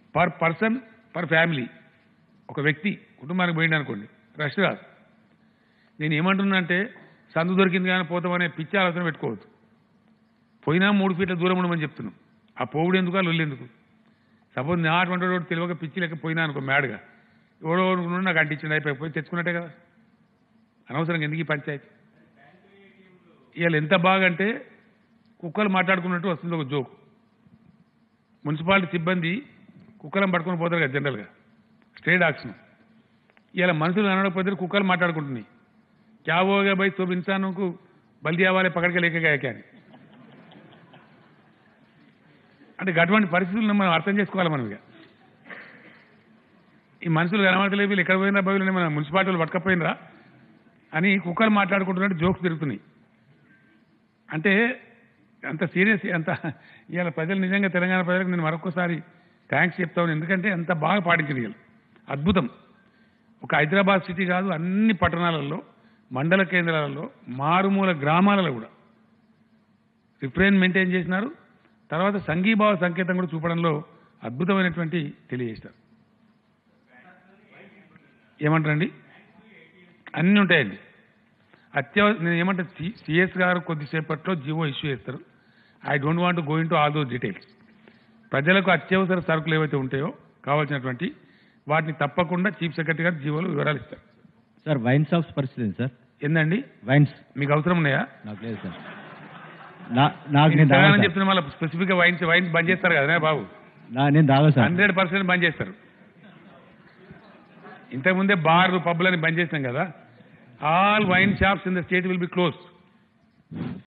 Per person per family ఒక వ్యక్తి కుటుంబానికి పోయింది అనుకోండి రష్ రాదు నేను ఏమంటున్నా అంటే సందు దొరికింది కానీ పోతామనే పిచ్చి ఆలోచన పెట్టుకోవద్దు పోయినా మూడు ఫీట్ల దూరం ఉండమని చెప్తున్నాం ఆ పోవుడు ఎందుకు ఆ లొల్లి ఎందుకు సపోజ్ నా అటువంటి వాడు తెలియక పిచ్చి లెక్క పోయినా అనుకో మ్యాడ్గా ఎవడో అనుకున్నాడు నాకు అంటించింది అయిపోయి పోయి తెచ్చుకున్నట్టే కదా అనవసరంగా ఎందుకు ఈ పంచాయతీ ఇవాళ ఎంత బాగా అంటే కుక్కలు మాట్లాడుకున్నట్టు వస్తుంది ఒక జోక్ మున్సిపాలిటీ సిబ్బంది కుక్కలను పట్టుకొని పోతారు కదా జనరల్గా స్టే డాగ్స్ ఇలా మనుషులు అనడకపోతే కుక్కలు మాట్లాడుకుంటున్నాయి క్యా హోగా బై తో ఇన్సాన్కు బల్దీ అవ్వాలి పక్కడికి లేక అని అంటే అటువంటి పరిస్థితులను మనం అర్థం చేసుకోవాలి మనం ఇక ఈ మనుషులు కనబడతలేదు వీళ్ళు ఎక్కడ పోయినా బయలు మన మున్సిపాలిటీ వాళ్ళు పట్టకపోయినరా అని కుక్కలు మాట్లాడుకుంటున్నట్టు జోక్స్ తిరుగుతున్నాయి అంటే అంత సీరియస్ అంత ఇవాళ ప్రజలు నిజంగా తెలంగాణ ప్రజలకు నేను మరొకసారి థ్యాంక్స్ చెప్తాను ఎందుకంటే అంత బాగా పాటించింది వీళ్ళు అద్భుతం ఒక హైదరాబాద్ సిటీ కాదు అన్ని పట్టణాలలో మండల కేంద్రాలలో మారుమూల గ్రామాలలో కూడా రిఫ్రెయిన్ మెయింటైన్ చేసినారు తర్వాత సంఘీభావ సంకేతం కూడా చూపడంలో అద్భుతమైనటువంటి తెలియజేస్తారు ఏమంటారండి అన్నీ ఉంటాయండి అత్యవసర నేను ఏమంటే సిఎస్ గారు కొద్దిసేపట్లో జీవో ఇష్యూ చేస్తారు I don't want go into all those details ప్రజలకు అత్యవసర సరుకులు ఏవైతే ఉంటాయో కావాల్సినటువంటి వాటిని తప్పకుండా చీఫ్ సెక్రటరీ గారు జీవోలు వివరాలు ఇస్తారు సార్ వైన్ షాప్స్ పరిస్థితి ఏంటి సార్ ఏందండి వైన్స్ మీకు అవసరం ఉన్నాయా నాకు లేదు సార్ నా- నాకు నేను తాగను ఇంతగానో సార్. చెప్తున్నా మళ్ళీ స్పెసిఫిక్ గా వైన్స్ వైన్స్ బంద్ చేస్తారు కదా బాబు నా- నేను తాగను సార్ హండ్రెడ్ పర్సెంట్ బంద్ చేస్తారు ఇంతకుముందే బార్లు పబ్బులని బంద్ చేసినాం కదా all wine shops in the state will be close